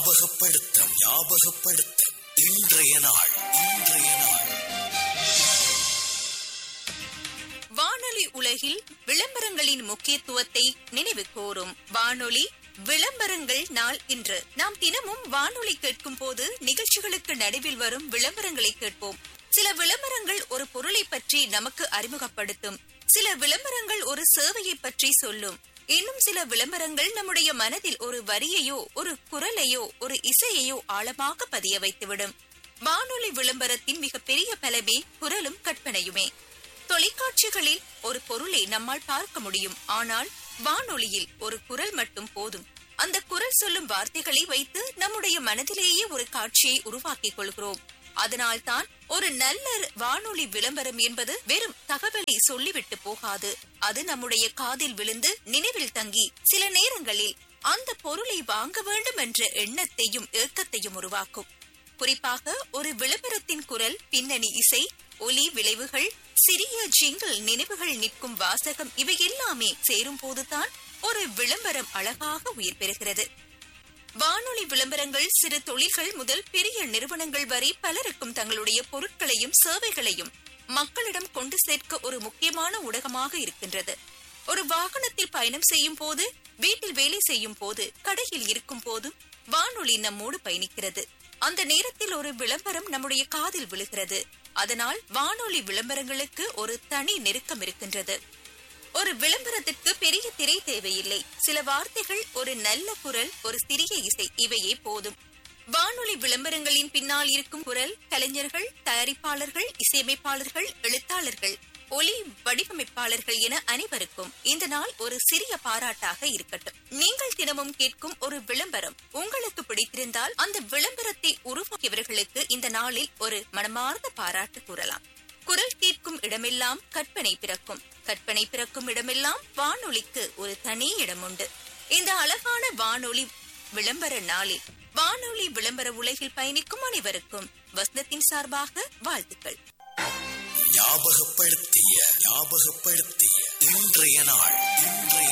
ஞாபகப்படுத்த ஞாபகப்படுத்த இன்றைய நாள் இன்றைய நாள் வானொலி உலகில் விளம்பரங்களின் முக்கியத்துவத்தை நினைவு கூறும் வானொலி விளம்பரங்கள் நாள் இன்று நாம் தினமும் வானொலி கேட்கும் போது நிகழ்ச்சிகளுக்கு நடுவில் வரும் விளம்பரங்களை கேட்போம் சில விளம்பரங்கள் ஒரு பொருளை பற்றி நமக்கு அறிமுகப்படுத்தும் சில விளம்பரங்கள் ஒரு சேவையை பற்றி சொல்லும் இன்னும் சில விளம்பரங்கள் நம்முடைய மனதில் ஒரு வரியையோ ஒரு குரலையோ ஒரு இசையையோ ஆழமாக பதிய வைத்துவிடும் வானொலி விளம்பரத்தின் மிகப்பெரிய பலமே குரலும் கற்பனையுமே தொலைக்காட்சிகளில் ஒரு பொருளை நம்மால் பார்க்க முடியும் ஆனால் வானொலியில் ஒரு குரல் மட்டும் போதும் அந்த குரல் சொல்லும் வார்த்தைகளை வைத்து நம்முடைய மனதிலேயே ஒரு காட்சியை உருவாக்கிக் கொள்கிறோம் அதனால்தான் ஒரு நல்ல வானொலி விளம்பரம் என்பது வெறும் தகவலை சொல்லிவிட்டு போகாது அது நம்முடைய காதில் விழுந்து நினைவில் தங்கி சில நேரங்களில் அந்த பொருளை வாங்க வேண்டும் என்ற எண்ணத்தையும் ஏக்கத்தையும் உருவாக்கும் குறிப்பாக ஒரு விளம்பரத்தின் குரல் பின்னணி இசை ஒலி விளைவுகள் சிறிய ஜிங்கிள் நினைவுகள் நிற்கும் வாசகம் இவை எல்லாமே சேரும் போதுதான் ஒரு விளம்பரம் அழகாக உயிர் பெறுகிறது வானொலி விளம்பரங்கள் சிறு தொழில்கள் முதல் பெரிய நிறுவனங்கள் வரை பலருக்கும் தங்களுடைய பொருட்களையும் சேவைகளையும் மக்களிடம் கொண்டு சேர்க்க ஒரு முக்கியமான ஊடகமாக இருக்கின்றது ஒரு வாகனத்தில் பயணம் செய்யும் போது வீட்டில் வேலை செய்யும் போது கடையில் இருக்கும் போதும் வானொலி நம்மோடு பயணிக்கிறது அந்த நேரத்தில் ஒரு விளம்பரம் நம்முடைய காதில் விழுகிறது அதனால் வானொலி விளம்பரங்களுக்கு ஒரு தனி நெருக்கம் இருக்கின்றது ஒரு விளம்பரத்திற்கு பெரிய திரை தேவையில்லை சில வார்த்தைகள் ஒரு நல்ல குரல் ஒரு சிறிய இசை இவையே போதும் வானொலி விளம்பரங்களின் பின்னால் இருக்கும் குரல் கலைஞர்கள் தயாரிப்பாளர்கள் இசையமைப்பாளர்கள் எழுத்தாளர்கள் ஒலி வடிவமைப்பாளர்கள் என அனைவருக்கும் இந்த நாள் ஒரு சிறிய பாராட்டாக இருக்கட்டும் நீங்கள் தினமும் கேட்கும் ஒரு விளம்பரம் உங்களுக்கு பிடித்திருந்தால் அந்த விளம்பரத்தை உருவாக்கியவர்களுக்கு இந்த நாளில் ஒரு மனமார்ந்த பாராட்டு கூறலாம் குரல் கேட்கும் இடமெல்லாம் கற்பனை பிறக்கும் கற்பனை பிறக்கும் இடமெல்லாம் வானொலிக்கு ஒரு தனி இடம் உண்டு இந்த அழகான வானொலி விளம்பர நாளில் வானொலி விளம்பர உலகில் பயணிக்கும் அனைவருக்கும் வசனத்தின் சார்பாக வாழ்த்துக்கள் ஞாபகப்படுத்திய ஞாபகப்படுத்திய இன்றைய நாள் இன்றைய